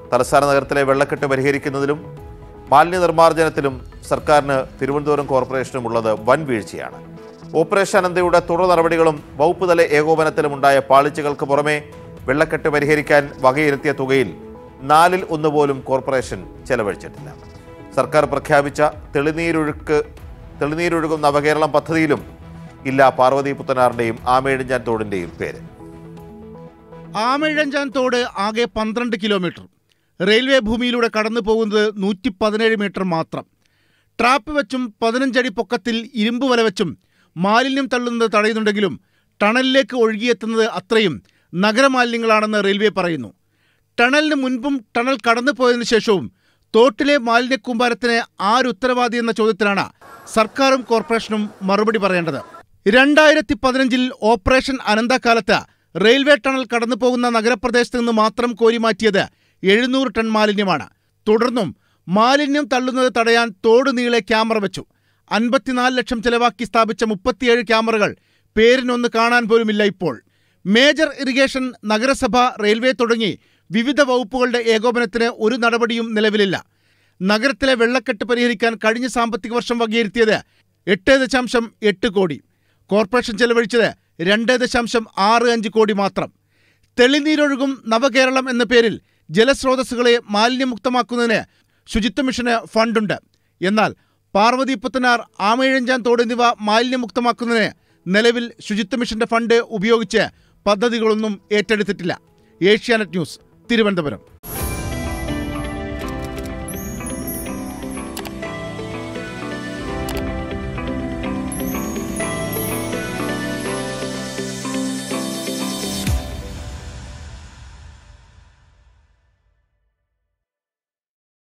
തലസ്ഥാന നഗരത്തിലെ വെള്ളക്കെട്ട് പരിഹരിക്കുന്നതിലും മാലിന്യ നിർമ്മാർജ്ജനത്തിലും സർക്കാരിന് തിരുവനന്തപുരം കോർപ്പറേഷനും ഉള്ളത് വൻ വീഴ്ചയാണ് ഓപ്പറേഷൻ അനന്തയുടെ തുടർ നടപടികളും വകുപ്പ് തല ഏകോപനത്തിലും ഉണ്ടായ പാളിച്ചകൾക്ക് പുറമെ വെള്ളക്കെട്ട് പരിഹരിക്കാൻ വകയിരുത്തിയ തുകയിൽ നാലിൽ ഒന്നുപോലും കോർപ്പറേഷൻ ചെലവഴിച്ചിട്ടില്ല സർക്കാർ പ്രഖ്യാപിച്ച തെളിനീരൊഴുക്ക് തെളിനീരൊഴുകും നവകേരളം പദ്ധതിയിലും ഇല്ല പാർവതി പുത്തനാറിന്റെയും ആമേഴിഞ്ചാൻ തോടിന്റെയും പേര് ആമയിഴഞ്ചാൻ തോട് ആകെ പന്ത്രണ്ട് കിലോമീറ്റർ റെയിൽവേ ഭൂമിയിലൂടെ കടന്നു പോകുന്നത് നൂറ്റി പതിനേഴ് മീറ്റർ മാത്രം ട്രാപ്പ് വെച്ചും പതിനഞ്ചടി പൊക്കത്തിൽ ഇരുമ്പ് വല വെച്ചും മാലിന്യം തള്ളുന്നത് തടയുന്നുണ്ടെങ്കിലും ടണലിലേക്ക് ഒഴുകിയെത്തുന്നത് അത്രയും നഗരമാലിന്യങ്ങളാണെന്ന് റെയിൽവേ പറയുന്നു ടണലിന് മുൻപും ടണൽ കടന്നു പോയതിനു ശേഷവും തോട്ടിലെ മാലിന്യ കൂമ്പാരത്തിന് ആരുത്തരവാദി എന്ന ചോദ്യത്തിലാണ് സർക്കാരും കോർപ്പറേഷനും മറുപടി പറയേണ്ടത് രണ്ടായിരത്തി പതിനഞ്ചിൽ ഓപ്പറേഷൻ അനന്തകാലത്ത് റെയിൽവേ ടണൽ കടന്നു പോകുന്ന നഗരപ്രദേശത്ത് നിന്ന് മാത്രം കോരി മാറ്റിയത് എഴുന്നൂറ് ടൺ മാലിന്യമാണ് തുടർന്നും മാലിന്യം തള്ളുന്നത് തടയാൻ തോട് നീളെ ക്യാമറ വെച്ചു അൻപത്തിനാല് ലക്ഷം ചെലവാക്കി സ്ഥാപിച്ച മുപ്പത്തിയേഴ് ക്യാമറകൾ പേരിനൊന്ന് കാണാൻ പോലുമില്ല ഇപ്പോൾ മേജർ ഇറിഗേഷൻ നഗരസഭ റെയിൽവേ തുടങ്ങി വിവിധ വകുപ്പുകളുടെ ഏകോപനത്തിന് ഒരു നടപടിയും നിലവിലില്ല നഗരത്തിലെ വെള്ളക്കെട്ട് പരിഹരിക്കാൻ കഴിഞ്ഞ സാമ്പത്തിക വർഷം വകയിരുത്തിയത് എട്ട് ദശാംശം എട്ട് കോടി കോർപ്പറേഷൻ ചെലവഴിച്ചത് രണ്ട് ദശാംശം ആറ് അഞ്ച് കോടി മാത്രം തെളിനീരൊഴുകും നവകേരളം എന്ന പേരിൽ ജലസ്രോതസ്സുകളെ മാലിന്യമുക്തമാക്കുന്നതിന് ശുചിത്വ മിഷന് ഫണ്ടുണ്ട് എന്നാൽ പാർവതി പുത്തനാർ ആമയിഴഞ്ചാൻ തോട് എന്നിവ മാലിന്യമുക്തമാക്കുന്നതിന് നിലവിൽ ശുചിത്വ മിഷന്റെ ഫണ്ട് ഉപയോഗിച്ച് പദ്ധതികളൊന്നും ഏറ്റെടുത്തിട്ടില്ല ഏഷ്യാനെറ്റ് ന്യൂസ് തിരുവനന്തപുരം